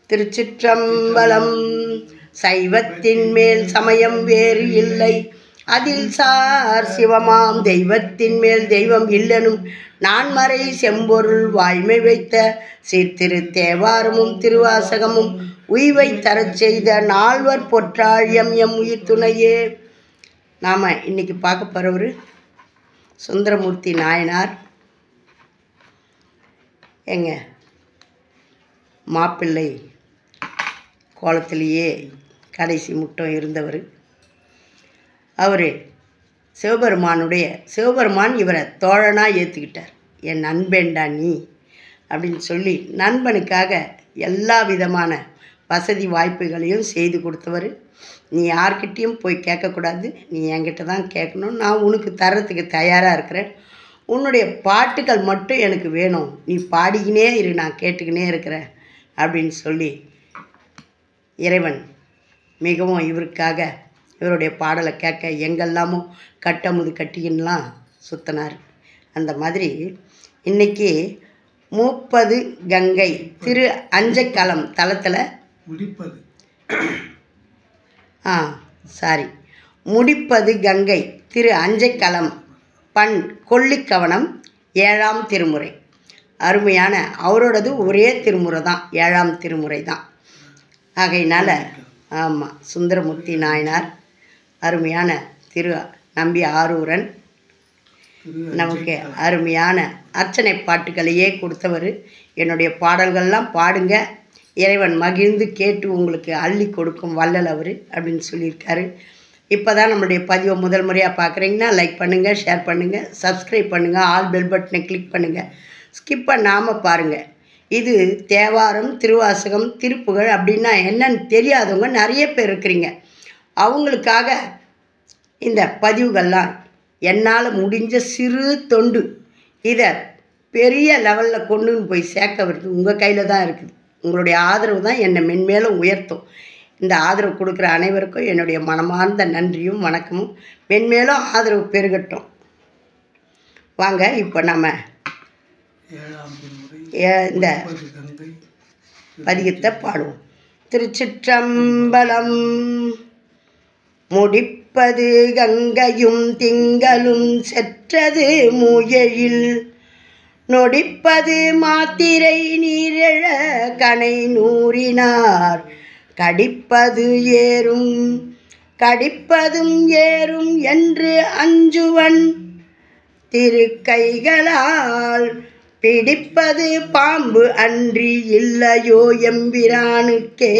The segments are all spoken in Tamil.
திருச்சிற்றம்பலம் சைவத்தின் மேல் சமயம் வேறு இல்லை அதில் சார் சிவமாம் தெய்வத்தின் மேல் தெய்வம் இல்லனும் நான்மறை செம்பொருள் வாய்மை வைத்த சீர்திரு தேவாரமும் திருவாசகமும் உய்வை தரச் செய்த நால்வர் பொற்றாள் எம் எம் உயிர் துணையே நாம் இன்னைக்கு பார்க்க போகிறவர் சுந்தரமூர்த்தி நாயனார் எங்க மாப்பிள்ளை கோலத்திலேயே கடைசி முட்டம் இருந்தவர் அவர் சிவபெருமானுடைய சிவபெருமான் இவரை தோழனாக ஏற்றுக்கிட்டார் என் நண்பேண்டா நீ அப்படின்னு சொல்லி நண்பனுக்காக எல்லா விதமான வசதி வாய்ப்புகளையும் செய்து கொடுத்தவர் நீ யார்கிட்டேயும் போய் கேட்கக்கூடாது நீ என்கிட்ட தான் கேட்கணும் நான் உனக்கு தரத்துக்கு தயாராக இருக்கிறேன் உன்னுடைய பாட்டுகள் மட்டும் எனக்கு வேணும் நீ பாடிக்கினே இரு நான் கேட்டுக்கினே இருக்கிறேன் அப்படின்னு சொல்லி இறைவன் மிகவும் இவருக்காக இவருடைய பாடலை கேட்க எங்கெல்லாமோ கட்டமுது கட்டிக்கின்லாம் சுத்தினார் அந்த மாதிரி இன்னைக்கு மூப்பது கங்கை திரு அஞ்சைக்களம் தளத்தில் முடிப்பது ஆ சாரி முடிப்பது கங்கை திரு அஞ்சைக்களம் பண் கொல்லிக்கவனம் ஏழாம் திருமுறை அருமையான அவரோடது ஒரே திருமுறை தான் ஏழாம் திருமுறை தான் ஆகையினால ஆமாம் சுந்தரமூர்த்தி நாயனார் அருமையான திரு நம்பி ஆரூரன் திரு நமக்கு அருமையான அர்ச்சனை பாட்டுகளையே கொடுத்தவர் என்னுடைய பாடல்கள்லாம் பாடுங்க இறைவன் மகிழ்ந்து கேட்டு உங்களுக்கு அள்ளி கொடுக்கும் வள்ளல் அவர் அப்படின்னு சொல்லியிருக்காரு இப்போ தான் நம்மளுடைய பதிவை முதல் முறையாக பார்க்குறீங்கன்னா லைக் பண்ணுங்கள் ஷேர் பண்ணுங்கள் சப்ஸ்கிரைப் பண்ணுங்கள் ஆல் பெல் பட்டனை கிளிக் பண்ணுங்கள் ஸ்கிப் பண்ணாமல் பாருங்கள் இது தேவாரம் திருவாசகம் திருப்புகழ் அப்படின்னா என்னன்னு தெரியாதவங்க நிறைய பேர் இருக்கிறீங்க அவங்களுக்காக இந்த பதிவுகள்லாம் என்னால் முடிஞ்ச சிறு தொண்டு இதை பெரிய லெவலில் கொண்டு போய் சேர்க்க வருது உங்கள் கையில் தான் இருக்குது உங்களுடைய ஆதரவு தான் என்னை மென்மேலும் உயர்த்தும் இந்த ஆதரவு கொடுக்குற அனைவருக்கும் என்னுடைய மனமார்ந்த நன்றியும் வணக்கமும் மென்மேலும் ஆதரவு பெருகட்டும் வாங்க இப்போ நம்ம ஏழாம் திருமுறை ஏ- இந்த முப்பது கங்கை பதிகத்தை பாடுவோம் திருச்சிற்றம்பலம் முடிப்பது கங்கையும் திங்களும் செற்றது முயழில் நொடிப்பது மாத்திரை நீரெழ கனை நூறினார் கடிப்பது ஏறும் கடிப்பதும் ஏறும் என்று அஞ்சுவன் திருக்கைகளால் பிடிப்பது பாம்பு அன்றி இல்லையோ எம்பிரானுக்கே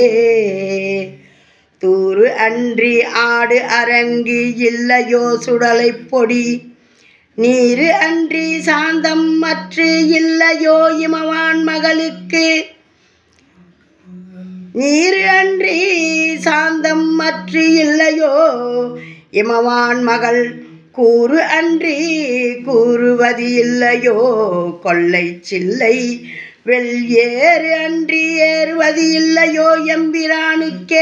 தூறு அன்றி ஆடு அரங்கி இல்லையோ சுடலை பொடி நீரு அன்றி சாந்தம் மற்று இல்லையோ இமவான் மகளுக்கு நீர் அன்றி சாந்தம் மற்று இல்லையோ இமவான் மகள் கூறு அன்றி கூறுவது இல்லையோ கொல்லை சில்லை வெள் ஏறு அன்றி ஏறுவது இல்லையோ எம்பிரானுக்கே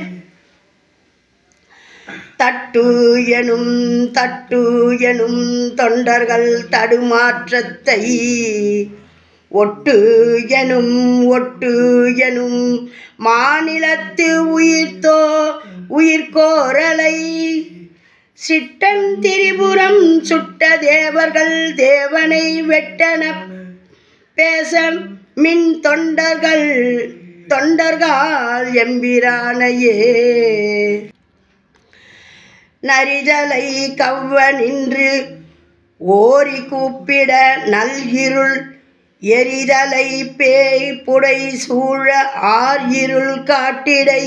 தட்டு எனும் தட்டு எனும் தொண்டர்கள் தடுமாற்றத்தை ஒட்டு எனும் ஒட்டு எனும் மாநிலத்து உயிர்த்தோ உயிர்கோரலை சிட்டன் திரிபுரம் சுட்ட தேவர்கள் தேவனை வெட்டன பேச மின் தொண்டர்கள் தொண்டர்கள் எம்பிரானையே நரிதலை கவ்வ நின்று ஓரி கூப்பிட நல் இருள் எரிதலை பேய் புடை சூழ ஆர் இருள் காட்டிடை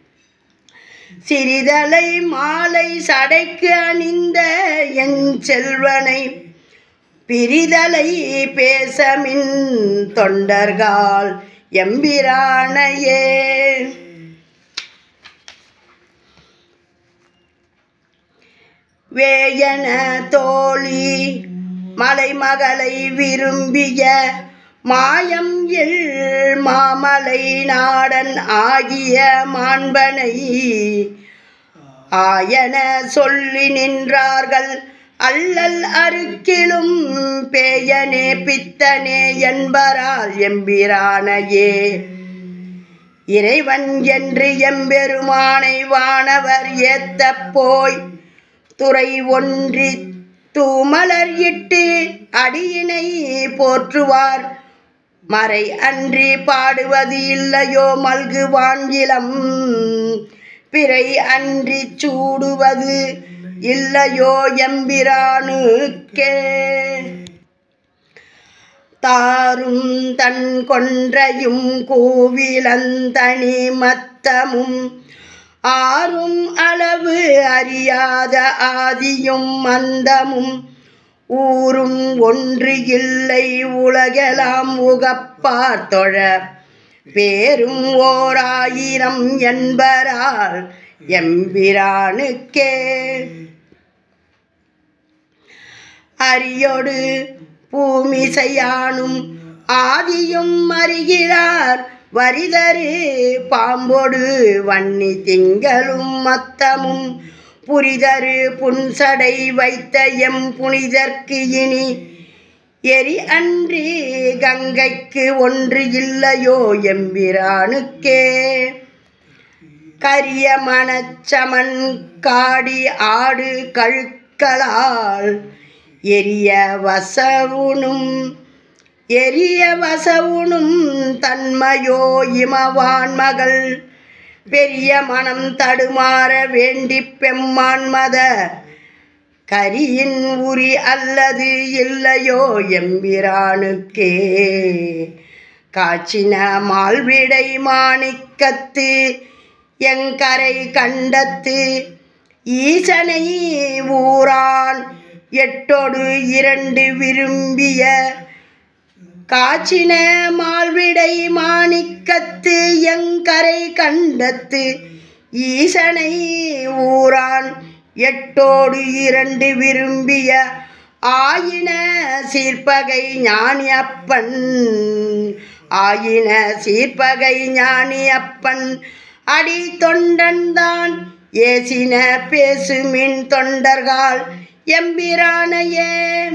சிறிதலை மாலை சடைக்கு அணிந்த என் செல்வனை பிரிதலை பேசமின் தொண்டர்கால் எம்பிரானையே வேயன தோழி மலைமகளை விரும்பிய மாயம் எள் மாமலை நாடன் ஆகிய மாண்பனை ஆயன சொல்லி நின்றார்கள் அல்லல் அருக்கிலும் பேயனே பித்தனே என்பரால் எம்பிரானையே இறைவன் என்று எம்பெருமானை வானவர் ஏத்தப் போய் துறை ஒன்றி தூமலர் இட்டு அடியினை போற்றுவார் மறை அன்றி பாடுவது இல்லையோ மல்குவான் இளம் பிறை அன்றி சூடுவது இல்லையோ எம்பிரானுக்கே தாரும் தன் கொன்றையும் கூவிலந்தனி மத்தமும் ஆறும் அளவு அறியாத ஆதியும் மந்தமும் ஊரும் ஒன்று இல்லை உலகெல்லாம் உகப்பார் தொழ பேரும் ஓர் ஆயிரம் என்பரால் எம்பிரானுக்கே அரியோடு பூமிசையானும் ஆதியும் அறிகிறார் வரிதரு பாம்போடு வன்னி திங்களும் மத்தமும் புரிதரு புன்சடை வைத்த எம் புனிதர்க்கு இனி எரி அன்றி கங்கைக்கு ஒன்று இல்லையோ எம்பிரானுக்கே கரிய மணச்சமன் காடி ஆடு கழுக்களால் எரிய வசவுனும் எரிய வசவுனும் தன்மையோ இமவான் மகள் பெரிய மனம் தடுமாற வேண்டி பெம்மான் மத கரியின் உரி அல்லது இல்லையோ எம்பிரானுக்கே காச்சின மால்விடை மாணிக்கத்து எங்கரை கண்டத்து ஈசனை ஊரான் எட்டோடு இரண்டு விரும்பிய காச்சின மால்விடை மாணிக்கத்து எங்கரை கண்டத்து ஈசனை ஊரான் எட்டோடு இரண்டு விரும்பிய ஆயின சீர்ப்பகை ஞானி அப்பன் ஆயின சீர்ப்பகை ஞானி அப்பன் அடி தொண்டன்தான் ஏசின பேசுமின் தொண்டர்கள் எம்பிரானையே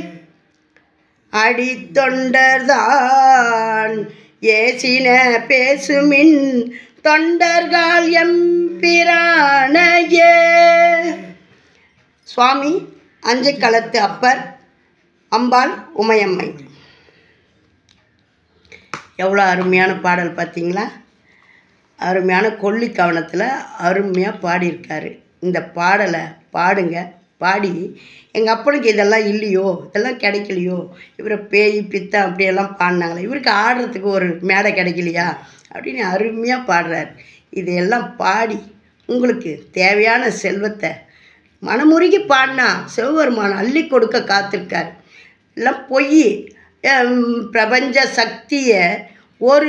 அடித்தொண்டர்தான் ஏசின பேசுமின் தொண்டர்கள் எம்பிரானையே சுவாமி அஞ்சைக்களத்து அப்பர் அம்பாள் உமையம்மை எவ்வளோ அருமையான பாடல் பார்த்தீங்களா அருமையான கொல்லி கவனத்தில் அருமையாக பாடியிருக்காரு இந்த பாடலை பாடுங்க பாடி எங்கள் அப்பனுக்கு இதெல்லாம் இல்லையோ இதெல்லாம் கிடைக்கலையோ இவரை பேய் பித்தம் அப்படியெல்லாம் பாடினாங்களே இவருக்கு ஆடுறதுக்கு ஒரு மேடை கிடைக்கலையா அப்படின்னு அருமையாக பாடுறார் இதையெல்லாம் பாடி உங்களுக்கு தேவையான செல்வத்தை மனமுருகி பாடினா சிவபெருமான் அள்ளி கொடுக்க காத்திருக்கார் எல்லாம் பொய் ஹம், பிரபஞ்ச சக்தியை ஒரு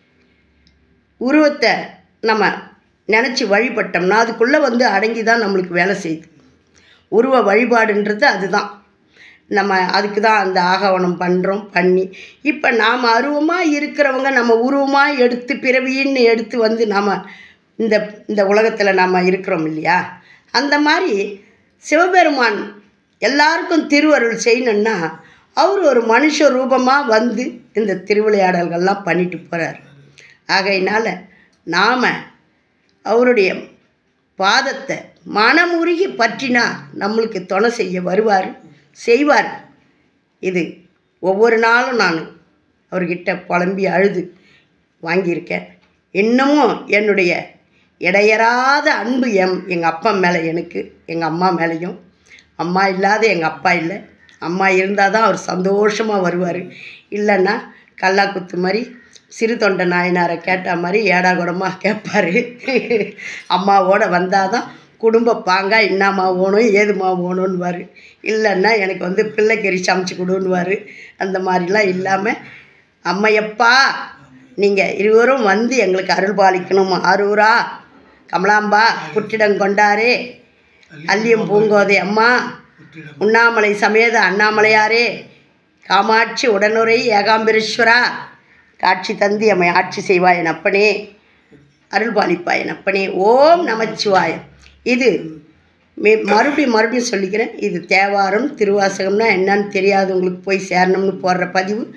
உருவத்தை நம்ம நினச்சி வழிபட்டோம்னா அதுக்குள்ளே வந்து அடங்கி தான் நம்மளுக்கு வேலை செய்யுது உருவ வழிபாடுன்றது அதுதான் நம்ம அதுக்கு தான் அந்த ஆகவனம் பண்ணுறோம் பண்ணி இப்போ நாம் அருவமாக இருக்கிறவங்க நம்ம உருவமாக எடுத்து பிறவின்னு எடுத்து வந்து நாம் இந்த இந்த உலகத்தில் நாம் இருக்கிறோம் இல்லையா அந்த மாதிரி சிவபெருமான் எல்லாருக்கும் திருவருள் செய்யணுன்னா அவர் ஒரு மனுஷ ரூபமாக வந்து இந்த திருவிளையாடல்கள்லாம் பண்ணிட்டு போகிறார் ஆகையினால் நாம் அவருடைய பாதத்தை மனமுருகி பற்றினா நம்மளுக்கு துணை செய்ய வருவார் செய்வார் இது ஒவ்வொரு நாளும் நான் அவர்கிட்ட புலம்பி அழுது வாங்கியிருக்கேன் இன்னமும் என்னுடைய இடையறாத அன்பு எம் எங்கள் அப்பா மேலே எனக்கு எங்கள் அம்மா மேலேயும் அம்மா இல்லாத எங்கள் அப்பா இல்லை அம்மா இருந்தால் தான் அவர் சந்தோஷமாக வருவார் இல்லைன்னா கல்லாக்குத்து மாதிரி சிறு தொண்டை நாயனாரை கேட்ட மாதிரி ஏடாகுடமாக கேட்பார் அம்மாவோட வந்தால் தான் குடும்ப பாங்கா என்னம்மா ஓணும் ஏதுமா ஓணுன்னுவார் இல்லைன்னா எனக்கு வந்து பிள்ளைக்கறி சமைச்சு கொடுன்னுவார் அந்த மாதிரிலாம் இல்லாமல் அம்மையப்பா நீங்கள் இருவரும் வந்து எங்களுக்கு அருள் பாலிக்கணும் ஆரூரா கமலாம்பா புற்றிடம் கொண்டாரே அல்லியம் பூங்கோதை அம்மா புற்றிடம் உண்ணாமலை சமேத அண்ணாமலையாரே காமாட்சி உடனுரை ஏகாம்பரேஸ்வரா காட்சி தந்தி அம்மை ஆட்சி செய்வாய் என் அப்பனே அருள் பாலிப்பாய் என் அப்பனே ஓம் நமச்சிவாயம் இது மே- மறுபடியும் மறுபடியும் சொல்லிக்கிறேன் இது தேவாரம் திருவாசகம்னா என்னன்னு தெரியாதவங்களுக்கு போய் சேரணும்னு போடுற பதிவு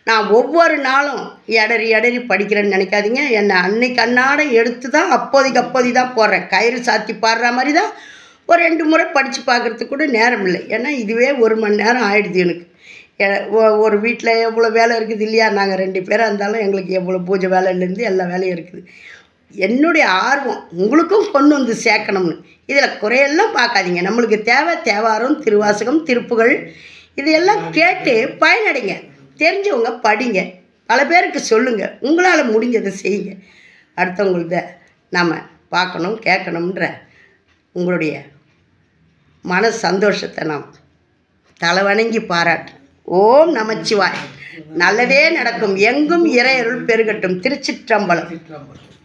நான் ஒவ்வொரு நாளும் இடறி இடறி படிக்கிறேன்னு நினைக்காதீங்க என்னை அன்னைக்கு அன்னாட எடுத்து தான் அப்போதைக்கு அப்போதி தான் போடுறேன் கயிறு சாத்தி பாடுற மாதிரி தான் ஒரு ரெண்டு முறை படித்து பார்க்குறதுக்கு கூட நேரம் இல்லை ஏன்னா இதுவே ஒரு மணி நேரம் ஆயிடுது எனக்கு எ- ஒ- ஒரு வீட்டில் எவ்வளோ வேலை இருக்குது இல்லையா நாங்கள் ரெண்டு பேராக இருந்தாலும் எங்களுக்கு எவ்வளோ பூஜை வேலையிலேருந்து எல்லா வேலையும் இருக்குது என்னுடைய ஆர்வம் உங்களுக்கும் கொண்டு வந்து சேர்க்கணும்னு இதில் குறையெல்லாம் பார்க்காதீங்க நம்மளுக்கு தேவை தேவாரம் திருவாசகம் திருப்புகள் இதையெல்லாம் கேட்டு பயனடைங்க தெரிஞ்சவங்க படிங்க பல பேருக்கு சொல்லுங்கள் உங்களால் முடிஞ்சதை செய்யுங்க அடுத்தவங்கள்த நாம் பார்க்கணும் கேட்கணுன்ற உங்களுடைய மன சந்தோஷத்தை நாம் தலைவணங்கி பாராட்டு ஓம் நமச்சிவாய் நல்லதே நடக்கும் எங்கும் இறையருள் பெருகட்டும் திருச்சிற்றம்பலம் சிற்றம்பலம்